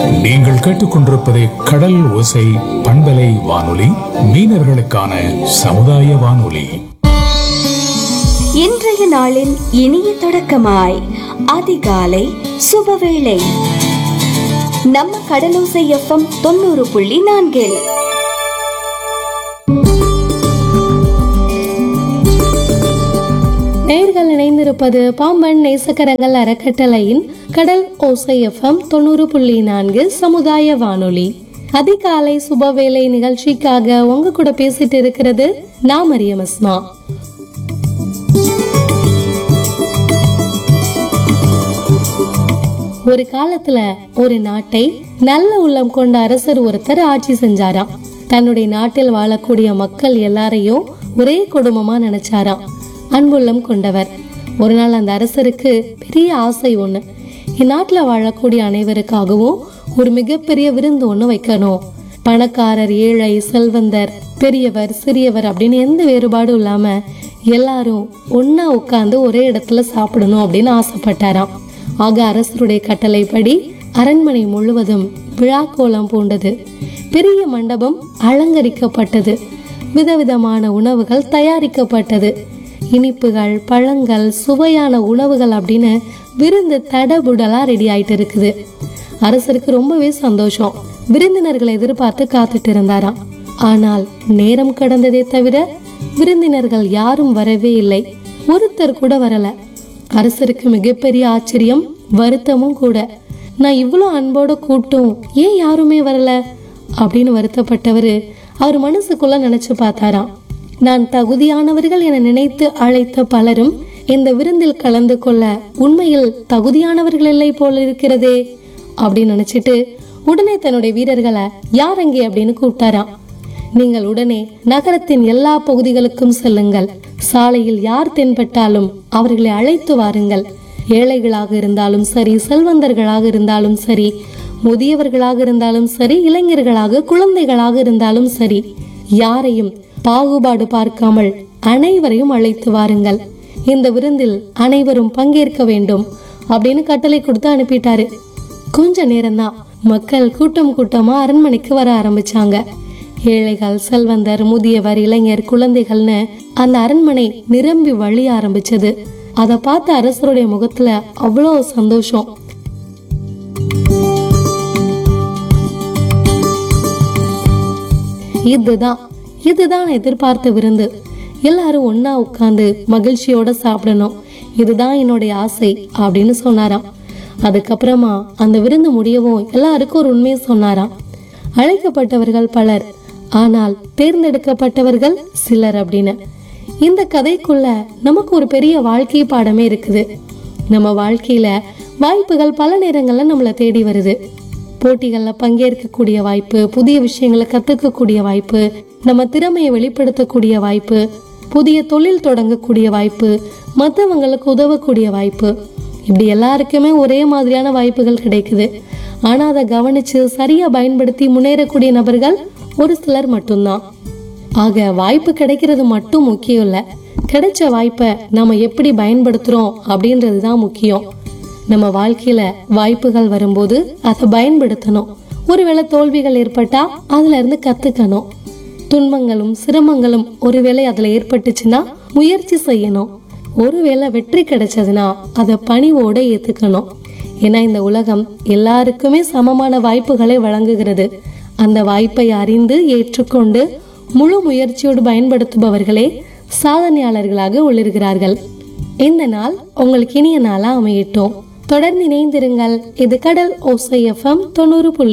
நீங்கள் கேட்டுக்கொண்டிருப்பது கடல் ஓசை பண்பலை வானொலி மீனவர்களுக்கான சமுதாய வானொலி இன்றைய நாளின் இனிய தொடக்கமாய் அதிகாலை சுபவேளை நம்ம கடலோசை எஃப்எம் தொண்ணூறு புள்ளி நான்கில் நேர்கள் இணைந்திருப்பது பாம்பன் நேசக்கரங்கள் அறக்கட்டளையின் கடல் ஓசை எஃப்எம் தொண்ணூறு புள்ளி நான்கு சமுதாய வானொலி அதிகாலை சுபவேளை நிகழ்ச்சிக்காக உங்க கூட பேசிட்டு இருக்கிறது நான் மரியம் அஸ்மா ஒரு காலத்துல ஒரு நாட்டை நல்ல உள்ளம் கொண்ட அரசர் ஒருத்தர் ஆட்சி செஞ்சாராம் தன்னுடைய நாட்டில் வாழக்கூடிய மக்கள் எல்லாரையும் ஒரே குடும்பமா நினைச்சாராம் அன்புள்ளம் கொண்டவர் ஒரு நாள் அந்த அரசருக்கு பெரிய ஆசை ஒண்ணு இந்நாட்டுல வாழக்கூடிய அனைவருக்காகவும் ஒரு மிகப்பெரிய விருந்து ஒண்ணு வைக்கணும் பணக்காரர் ஏழை செல்வந்தர் பெரியவர் சிறியவர் அப்படின்னு எந்த வேறுபாடும் இல்லாம எல்லாரும் ஒண்ணா உட்கார்ந்து ஒரே இடத்துல சாப்பிடணும் அப்படின்னு ஆசைப்பட்டாராம் ஆக அரசருடைய கட்டளைப்படி அரண்மனை முழுவதும் விழாக்கோலம் பூண்டது பெரிய மண்டபம் அலங்கரிக்கப்பட்டது விதவிதமான உணவுகள் தயாரிக்கப்பட்டது இனிப்புகள் பழங்கள் சுவையான உணவுகள் அப்படின்னு விருந்து தடபுடலா ரெடி ஆயிட்டு இருக்குது அரசருக்கு ரொம்பவே சந்தோஷம் விருந்தினர்களை எதிர்பார்த்து காத்துட்டு இருந்தாராம் ஆனால் நேரம் கடந்ததே தவிர விருந்தினர்கள் யாரும் வரவே இல்லை ஒருத்தர் கூட வரல அரசருக்கு மிகப்பெரிய ஆச்சரியம் வருத்தமும் கூட நான் இவ்வளோ அன்போட கூட்டும் ஏன் யாருமே வரல அப்படின்னு வருத்தப்பட்டவரு அவர் மனசுக்குள்ள நினைச்சு பார்த்தாராம் நான் தகுதியானவர்கள் என நினைத்து அழைத்த பலரும் இந்த விருந்தில் கலந்து கொள்ள உண்மையில் தகுதியானவர்கள் இல்லை போல இருக்கிறதே அப்படின்னு நினைச்சிட்டு உடனே தன்னுடைய வீரர்களை யார் அங்கே அப்படின்னு கூப்பிட்டாராம் நீங்கள் உடனே நகரத்தின் எல்லா பகுதிகளுக்கும் செல்லுங்கள் சாலையில் யார் தென்பட்டாலும் அவர்களை அழைத்து வாருங்கள் ஏழைகளாக இருந்தாலும் சரி செல்வந்தர்களாக இருந்தாலும் சரி முதியவர்களாக இருந்தாலும் சரி இளைஞர்களாக குழந்தைகளாக இருந்தாலும் சரி யாரையும் பாகுபாடு பார்க்காமல் அனைவரையும் அழைத்து வாருங்கள் இந்த விருந்தில் அனைவரும் பங்கேற்க வேண்டும் அப்படின்னு கட்டளை கொடுத்து அனுப்பிட்டாரு கொஞ்ச நேரம்தான் மக்கள் கூட்டம் கூட்டமா அரண்மனைக்கு வர ஆரம்பிச்சாங்க ஏழைகள் செல்வந்தர் முதியவர் இளைஞர் குழந்தைகள்னு அந்த அரண்மனை நிரம்பி வழிய ஆரம்பிச்சது அதை பார்த்த அரசருடைய முகத்துல அவ்வளோ சந்தோஷம் இதுதான் இதுதான் நான் எதிர்பார்த்த விருந்து எல்லாரும் ஒண்ணா உட்கார்ந்து மகிழ்ச்சியோட சாப்பிடணும் இதுதான் என்னுடைய ஆசை அப்படின்னு சொன்னாராம் அதுக்கப்புறமா அந்த விருந்து முடியவும் எல்லாருக்கும் ஒரு உண்மையை சொன்னாராம் அழைக்கப்பட்டவர்கள் பலர் ஆனால் தேர்ந்தெடுக்கப்பட்டவர்கள் சிலர் அப்படின்னு இந்த கதைக்குள்ள நமக்கு ஒரு பெரிய வாழ்க்கை பாடமே இருக்குது நம்ம வாழ்க்கையில வாய்ப்புகள் பல நேரங்கள்ல நம்மளை தேடி வருது போட்டிகளில் பங்கேற்கக்கூடிய வாய்ப்பு புதிய விஷயங்களை கத்துக்கக்கூடிய வாய்ப்பு நம்ம திறமையை வெளிப்படுத்தக்கூடிய வாய்ப்பு புதிய தொழில் தொடங்கக்கூடிய வாய்ப்பு மற்றவங்களுக்கு உதவக்கூடிய வாய்ப்பு இப்படி எல்லாருக்குமே ஒரே மாதிரியான வாய்ப்புகள் கிடைக்குது ஆனா அதை கவனிச்சு சரியா பயன்படுத்தி முன்னேறக்கூடிய நபர்கள் ஒரு சிலர் மட்டும்தான் ஆக வாய்ப்பு கிடைக்கிறது மட்டும் முக்கியம் இல்ல கிடைச்ச வாய்ப்பை நம்ம எப்படி பயன்படுத்துறோம் அப்படின்றது தான் முக்கியம் நம்ம வாழ்க்கையில வாய்ப்புகள் வரும்போது அதை பயன்படுத்தணும் ஒருவேளை தோல்விகள் ஏற்பட்டா அதுல இருந்து கத்துக்கணும் துன்பங்களும் சிரமங்களும் ஒருவேளை அதுல ஏற்பட்டுச்சுன்னா முயற்சி செய்யணும் ஒருவேளை வெற்றி கிடைச்சதுன்னா அதை பணிவோட ஏத்துக்கணும் ஏன்னா இந்த உலகம் எல்லாருக்குமே சமமான வாய்ப்புகளை வழங்குகிறது அந்த வாய்ப்பை அறிந்து ஏற்றுக்கொண்டு முழு முயற்சியோடு பயன்படுத்துபவர்களே சாதனையாளர்களாக ஒளிர்கிறார்கள் இந்த நாள் உங்களுக்கு இனிய நாளா அமையட்டும் தொடர்ந்து இணைந்திருங்கள் இது கடல் ஓசை எஃப்எம் தொண்ணூறு புள்ளி